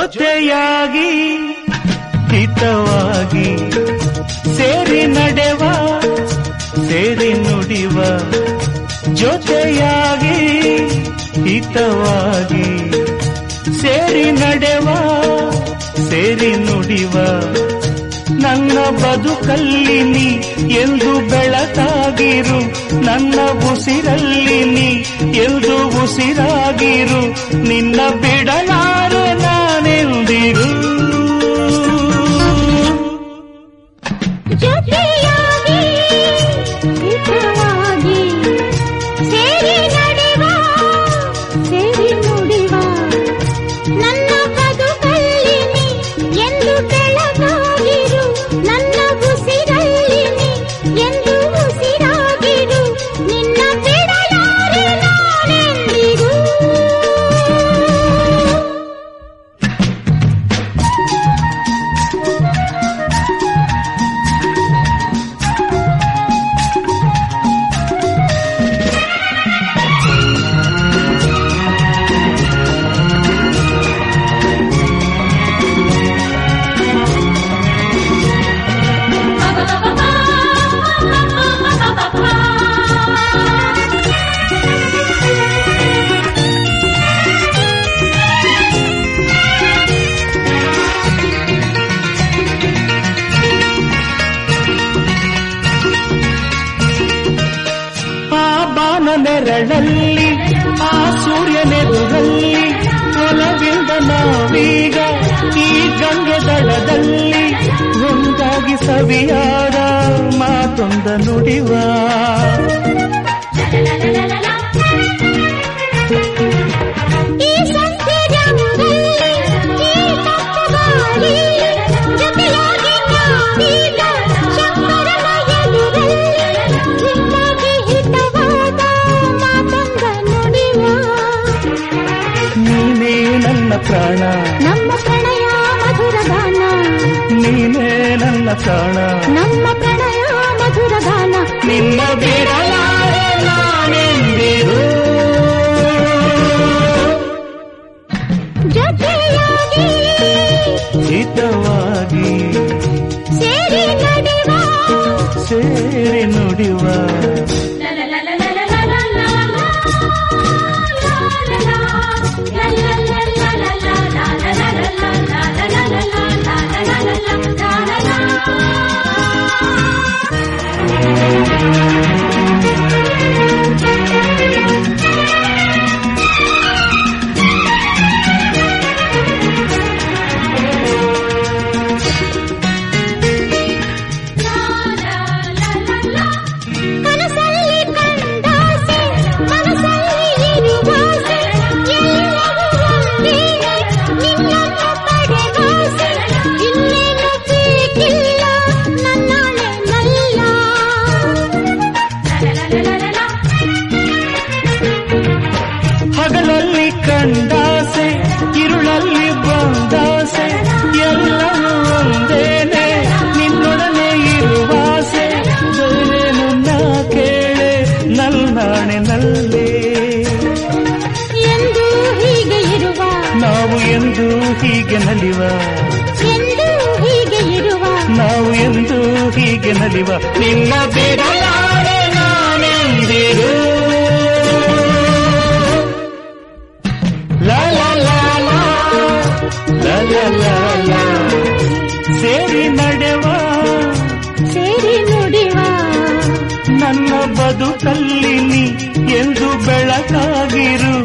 ಜೊತೆಯಾಗಿ ಹಿತವಾಗಿ ಸೇರಿ ನಡೆವ ಸೇರಿ ನುಡಿವ ಜೊತೆಯಾಗಿ ಹಿತವಾಗಿ ಸೇರಿ ನಡೆವ ಸೇರಿ ನುಡಿವ ನನ್ನ ಬದುಕಲ್ಲಿ ನೀ ಎಂದು ಬೆಳಕಾಗಿರು ನನ್ನ ಉಸಿರಲ್ಲಿ ನೀ ಎಂದು ಉಸಿರಾಗಿರು ನಿನ್ನ ಬಿಡಲಾರೆ ನಾನೆಂದಿರು ಜೊತೆಯಾಗಿ ಹಿತವಾಗಿ ಸೇರಿ ನಡೆವ ಸೇರಿ ನುಡಿವ ನನ್ನ ಬದುಕಲ್ಲಿ ನೀ ಎಂದು ಬೆಳಗಾಗಿರು ನನ್ನ ಉಸಿರಲ್ಲಿ ನೀ ಎಂದು ಉಸಿರಾಗಿರು ನಿನ್ನ ಬಿಡಲಾರೆ ನಾನೆಂದಿಗೂ ಆ ಬಾನ ನೆರಳಲ್ಲಿ ಆ ಸೂರ್ಯನೆದುರಲ್ಲಿ ಒಲವಿಂದ ನಾವೀಗ ಈ ಗಂಗೆ ದಳದಲ್ಲಿ ಒಂದಾಗಿ ಸವಿಯಾದ ಮಾತೊಂದ ನುಡಿವ ಈ ಸಂತೆ ರಂಗಲ್ಲಿ ಈ ಕಪ್ಪು ಗಾಳಿ ಜೊತೆಯಾಗಿ ನಾವೀಗ ಶಂಕರನ ಎದುರಲ್ಲಿ ಹಿಂದಾಗಿ ಹಿತವಾದ ಮಾತಂಗ ನುಡಿವ ನೀನೇ ನನ್ನ ಪ್ರಾಣ ನಮ್ಮ ಪ್ರಣಯ ಮಧುರ ಗಾನ ನೀನೇ ನನ್ನ ಪ್ರಾಣ ನಮ್ಮ ಪ್ರಣಯ ಮಧುರ ಗಾನ ನಿನ್ನ ಬಿಡಲಾರೆ ನಾನೆಂದಿರು ಜೊತೆಯಾಗಿ ಹಿತವಾಗಿ ಸೇರಿ ನಡೆವ ಸೇರಿ ನುಡಿವ ಕನಸಲ್ಲಿ ಕಂಡಾಸೆ ಮನಸ್ಸಲ್ಲಿ ಇರುವಾಸೆ ಎಲ್ಲವೂ ಒಂದೇನೆ ನಿನ್ನನ್ನು ಪಡೆವಾಸೆ ಇನ್ನೇನು ಬೇಕಿಲ್ಲ ನನ್ನಾಳೆ ನಲ್ಲ ಹಗಲಲ್ಲಿ ಕಂಡಾಸೆ ಇರುಳಲ್ಲಿ ಬಂದಾಸೆ ಎಲ್ಲವೂ ಒಂದೇನೆ ನಿನ್ನೊಡನೆ ಇರುವಾಸೆ ಬೇರೇನು ನಾ ಕೇಳೆ ನಲ್ಲಾಣೆ ನಲ್ಲೇ ಎಂದು ಹೀಗೆ ಇರುವ ನಾವು ಎಂದು ಹೀಗೆ ನಲಿವ ಎಂದು ಹೀಗೆ ಇರುವ ನಾವು ಎಂದು ಹೀಗೆ ನಲಿವ ನಿನ್ನ ಬಿಡಲಾರೆ ನಾನೆಂದಿರು ಲಾ ಲಾ ಲಾ ಲಾ, ಲಾ ಲಾ ಲಾ ಲಾ. ಸೇರಿ ನಡೆವ ಸೇರಿ ನುಡಿವ ನನ್ನ ಬದುಕಲ್ಲಿ ನೀ ಎಂದು ಬೆಳಕಾಗಿರು